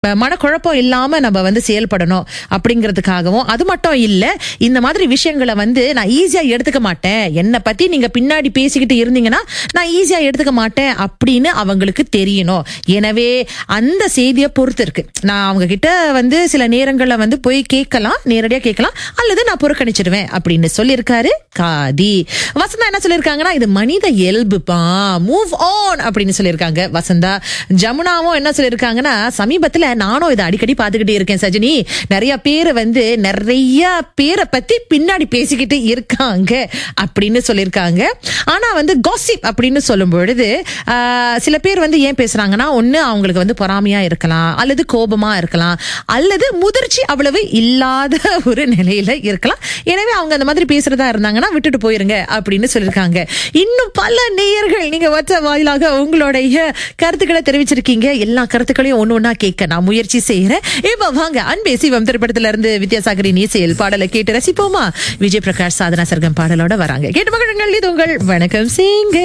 அஹ், மனக்குழப்பம் இல்லாம நம்ம வந்து செயல்படணும் அப்படிங்கிறதுக்காகவும் அது மட்டும் இல்ல இந்த மாதிரி விஷயங்களை வந்து நான் ஈஸியா எடுத்துக்க மாட்டேன் என்னை பத்தி நீங்க பின்னாடி பேசிக்கிட்டு இருந்தீங்கன்னா நான் ஈஸியா எடுத்துக்க மாட்டேன் அப்படின்னு அவங்களுக்கு தெரியணும் எனவே அந்த செய்தியை பொறுத்து இருக்கு நான் அவங்க கிட்ட வந்து சில நேரங்கள்ல வந்து போய் கேட்கலாம் நேரடியா கேட்கலாம் அல்லது நான் புறக்கணிச்சிடுவேன் அப்படின்னு சொல்லியிருக்காரு காதி வசந்தா என்ன சொல்லியிருக்காங்கன்னா இது மனித இயல்புப்பா மூவ் ஆன் அப்படின்னு சொல்லியிருக்காங்க வசந்தா ஜமுனாவும் என்ன சொல்லியிருக்காங்கன்னா சமீபத்துல நானும் இதை அடிக்கடி பார்த்துக்கிட்டே இருக்கேன் சஜினி நிறைய பேர் வந்து நிறைய பேரை பத்தி பின்னாடி பேசிக்கிட்டு இருக்காங்க அப்படின்னு சொல்லியிருக்காங்க ஆனா வந்து காசிப் அப்படின்னு சொல்லும் பொழுது ஆஹ், சில பேர் வந்து ஏன் பேசுறாங்கன்னா ஒண்ணு அவங்களுக்கு வந்து பொறாமையா இருக்கலாம் அல்லது கோபமா இருக்கலாம் அல்லது முதிர்ச்சி அவ்வளவு இல்லாத ஒரு நிலையில இருக்கலாம் எனவே அவங்க அந்த மாதிரி பேசுறதா இருந்தாங்கன்னா விட்டுட்டு போயிருங்க அப்படின்னு சொல்லியிருக்காங்க இன்னும் பல நேயர்கள் நீங்க வச்ச வாயிலாக உங்களுடைய கருத்துக்களை தெரிவிச்சிருக்கீங்க எல்லா கருத்துக்களையும் ஒண்ணு ஒண்ணா கேட்க நான் முயற்சி செய்யறேன் இப்ப வாங்க அன்பே சிவம் திரைப்படத்துல இருந்து வித்யாசாகரின் இசையில் பாடலை கேட்டு ரசிப்போமா விஜய் பிரகாஷ் சாதனா சர்க்கம் பாடலோட வராங்க கேட்டு மகிழுங்கள் இது உங்கள் வணக்கம் சிங்க